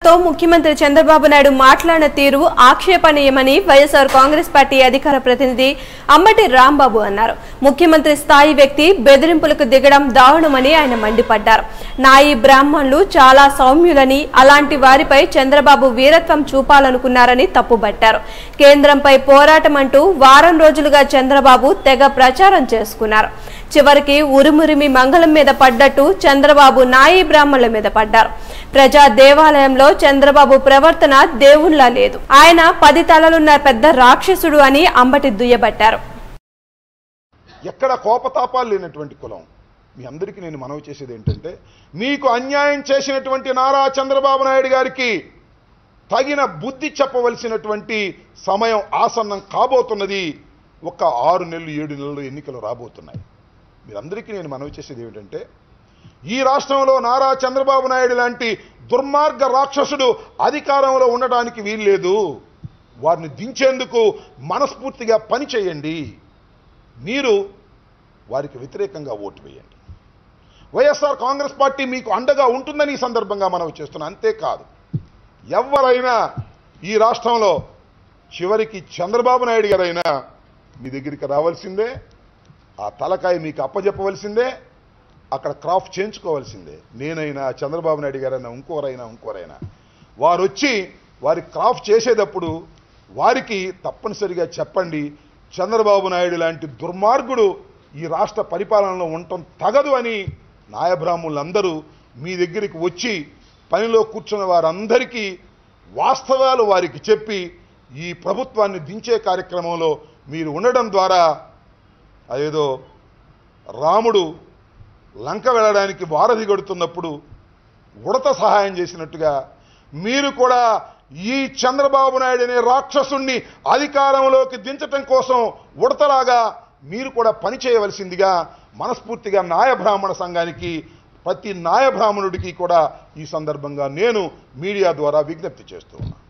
తో ముఖ్యమంత్రి చంద్రబాబు నాయుడు మాట్లాడిన తీరు ఆక్షేపణీయమని వైఎస్ఆర్ కాంగ్రెస్ పార్టీ అధికార ప్రతినిధి అంబటి రాంబాబు అన్నారు ముఖ్యమంత్రి స్థాయి వ్యక్తి బెదిరింపులకు దిగడం దారుణమని ఆయన మండిపడ్డారు నాయి బ్రాహ్మణులు చాలా సౌమ్యులని అలాంటి వారిపై చంద్రబాబు వీరత్వం చూపాలనుకున్నారని తప్పుబట్టారు కేంద్రంపై పోరాటం అంటూ వారం రోజులుగా చంద్రబాబు తెగ ప్రచారం చేసుకున్నారు చివరికి ఉరుమురిమి మంగళం మీద పడ్డట్టు చంద్రబాబు నాయి బ్రాహ్మణుల మీద పడ్డారు ప్రజా దేవాలయంలో చంద్రబాబు ప్రవర్తన దేవుళ్లా లేదు ఆయన పది తలలున్న పెద్ద రాక్షసుడు అని అంబటి దుయ్యబట్టారు ఎక్కడ కోపతాపాలు లేనటువంటి కులం మీ అందరికీ నేను మనవి చేసేది ఏంటంటే మీకు అన్యాయం చేసినటువంటి నారా చంద్రబాబు నాయుడు గారికి తగిన బుద్ధి చెప్పవలసినటువంటి సమయం ఆసన్నం కాబోతున్నది ఒక ఆరు నెలలు ఏడు నెలలు ఎన్నికలు రాబోతున్నాయి మీరందరికీ నేను మనవి చేసేది ఏమిటంటే ఈ రాష్ట్రంలో నారా చంద్రబాబు నాయుడు లాంటి దుర్మార్గ రాక్షసుడు అధికారంలో ఉండడానికి వీల్లేదు వారిని దించేందుకు మనస్ఫూర్తిగా పని చేయండి మీరు వారికి వ్యతిరేకంగా ఓటు వేయండి వైఎస్ఆర్ కాంగ్రెస్ పార్టీ మీకు అండగా ఉంటుందని ఈ సందర్భంగా మనం చేస్తున్నాం అంతేకాదు ఎవరైనా ఈ రాష్ట్రంలో చివరికి చంద్రబాబు నాయుడు గారైనా మీ దగ్గరికి రావాల్సిందే ఆ తలకాయ మీకు అప్పజెప్పవలసిందే అక్కడ క్రాఫ్ చేయించుకోవాల్సిందే నేనైనా చంద్రబాబు నాయుడు గారైనా ఇంకోరైనా ఇంకోరైనా వారు వచ్చి వారి క్రాఫ్ చేసేటప్పుడు వారికి తప్పనిసరిగా చెప్పండి చంద్రబాబు నాయుడు లాంటి దుర్మార్గుడు ఈ రాష్ట్ర పరిపాలనలో ఉండటం తగదు అని నాయబ్రాహ్మణులందరూ మీ దగ్గరికి వచ్చి పనిలో కూర్చున్న వారందరికీ వాస్తవాలు వారికి చెప్పి ఈ ప్రభుత్వాన్ని దించే కార్యక్రమంలో మీరు ఉండడం ద్వారా అదేదో రాముడు లంక వెళ్ళడానికి వారధి గడుతున్నప్పుడు ఉడత సహాయం చేసినట్టుగా మీరు కూడా ఈ చంద్రబాబు నాయుడు అనే రాక్షసుణ్ణి అధికారంలోకి దించటం కోసం ఉడతలాగా మీరు కూడా పని చేయవలసిందిగా మనస్ఫూర్తిగా నాయ బ్రాహ్మణ సంఘానికి ప్రతి నాయ బ్రాహ్మణుడికి కూడా ఈ సందర్భంగా నేను మీడియా ద్వారా విజ్ఞప్తి చేస్తూ ఉన్నాను